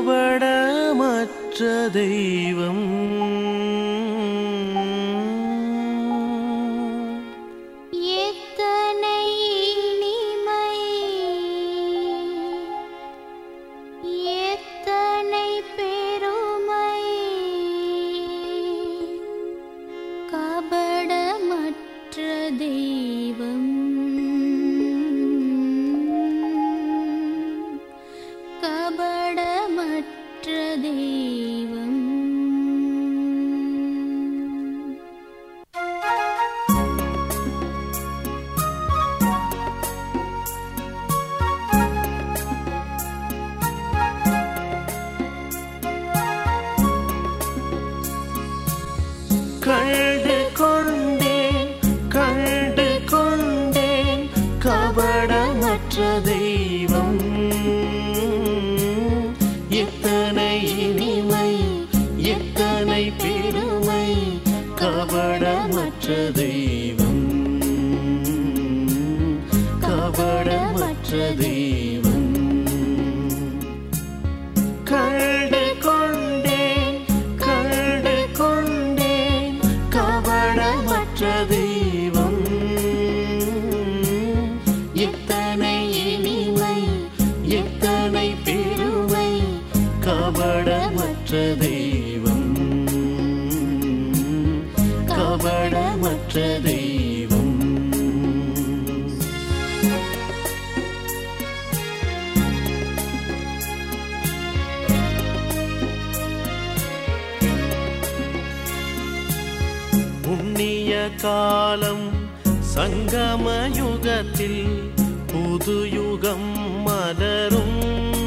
கபடமற்ற தெய்வம் எத்தனை இனிமை எத்தனை பெருமை கபடமற்ற தெய்வம் கபடமற்ற தெய்வம் கண்டு கொண்டேன் கண்டு கொண்டேன் கபடமற்ற தெய்வம் எத்தனை இனிமை எத்தனை பெருமை கபடமற்ற தெய்வம் கபடமற்ற தெய்வம் கண்டு கொண்டேன் கண்டு கொண்டேன் கபடமற்ற தெய்வம் எத்தனை இனிமை எத்தனை பெருமை கபடமற்ற தெய்வம் கபடமற்ற தெய்வம் புண்ணிய காலம் சங்கம யுகத்தில் புது யுகம் மலரும்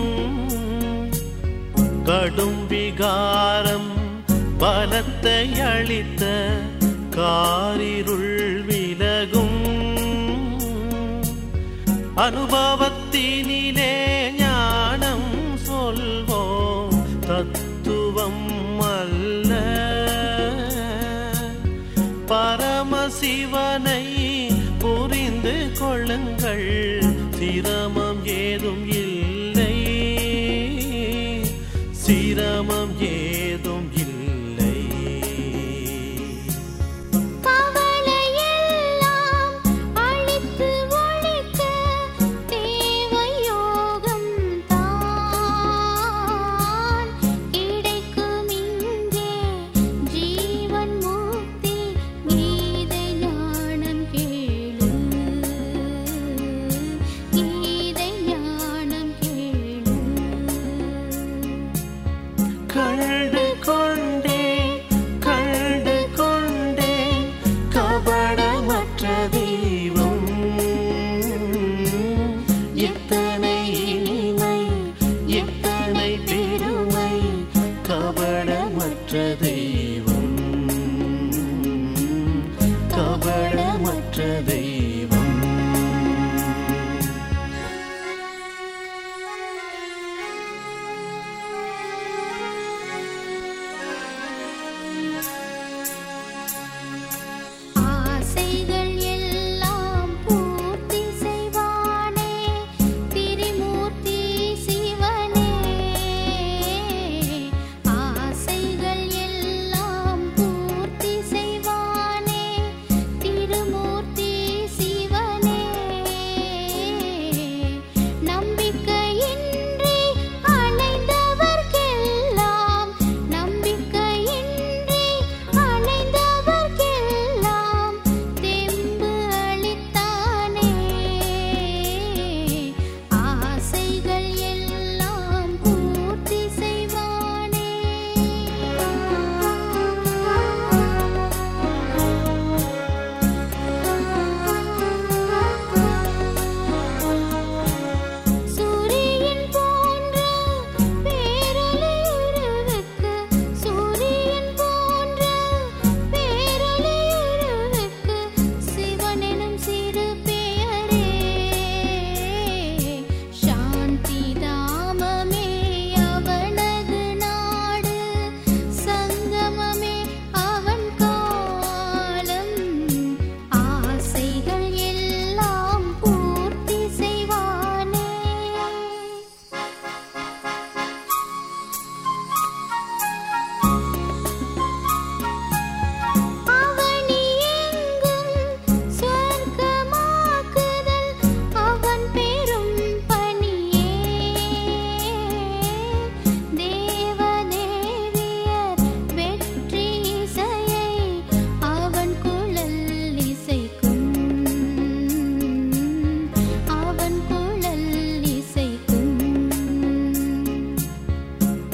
கடும் விகாரம் பலத்தை அளித்த காரிருள் விலகும் அனுபவத்தினிலே ஞானம் சொல்வோம் தத்துவம் அல்ல பரமசிவனை புரிந்து கொள்ளுங்கள் சிரமம் ஏதும் இல்லை சிரமம் ஏதும் இல்லை கவலையெல்லாம் அழித்து ஒழிக்க தேவை யோகம் தான் கிடைக்கும் இங்கே ஜீவன் முக்தி கீதை ஞானம் கேளு கீதை ஞானம் கேளு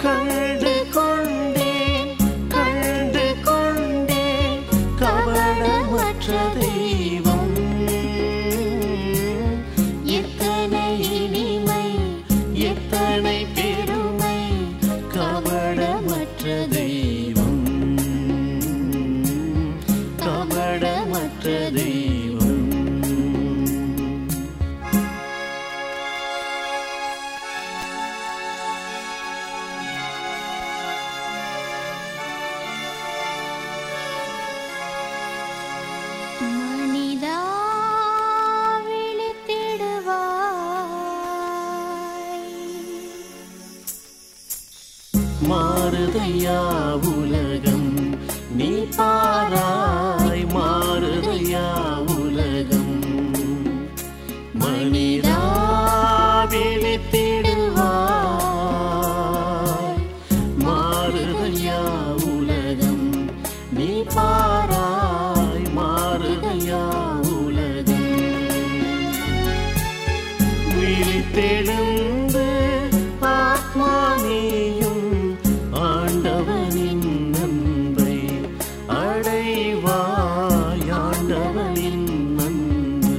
கண்டு கொண்டேன் கண்டு கொண்டேன் கவனமற்ற தெய்வம் எத்தனை இனிமை எத்தனை பெருமை கவனமற்ற தெய்வம் கவனமற்ற தெய்வம் மனிதா விழித்திடுவாய் மாறுதையா உலகம் நீ பாராய் மாறுதையா உலகம் மனிதா விழித்திடுவாய் மாறுதையா உலகம் நீ பாராய் மாறுதையா உலகம் விழித்தெழுந்து ஆத்மானியும் ஆண்டவனின் நன்மை அடைவாய் ஆண்டவனின் நன்மை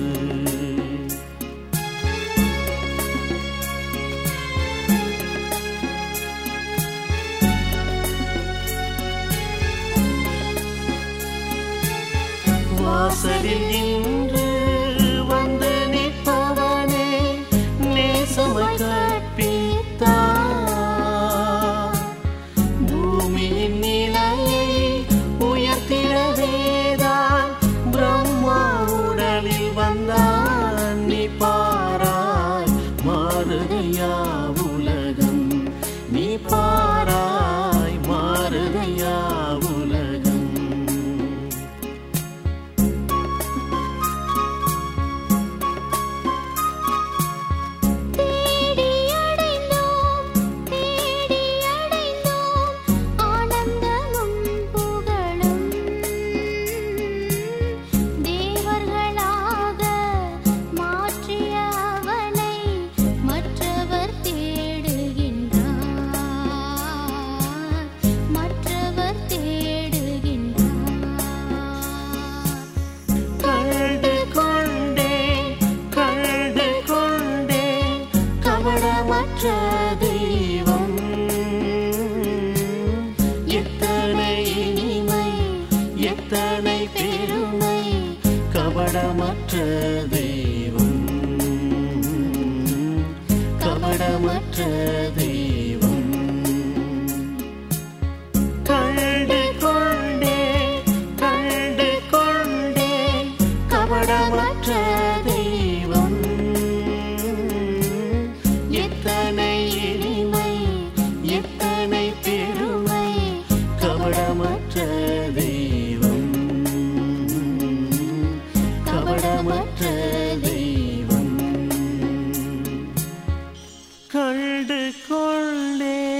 வாசலில் இன்று வந்து நிற்பவனே நேசமாய் கற்பித்தார் பூமியின் நிலையை உயர்த்திடவேதான் பிரம்மா உடலில் வந்தான் நீ பாராய் மாறுதையா உலகம் நீ பாராய் மாறுதையா உலகம் தேடி அடைந்தோம் தேடி அடைந்தோம் ஆனந்தமும் புகழும் தேவர்களாக மாற்றிய அவனை மற்றவர் தேடுகின்றார் மற்றவர் தேடுகின்றார் கண்டு கொண்டே கண்டு கொண்டே கவனமற்ற தெய்வம் எத்தனை இனிமை எத்தனை பெருமை கவனமற்ற தெய்வம் கவனமற்ற தெய்வம் கண்டு கொண்டே கண்டு கொண்டே கவனமற்ற தெய்வம் எத்தனை இனிமை எத்தனை பெருமை கவனமற்ற தெய்வம் கவனமற்ற தெய்வம் கண்டு கொண்டே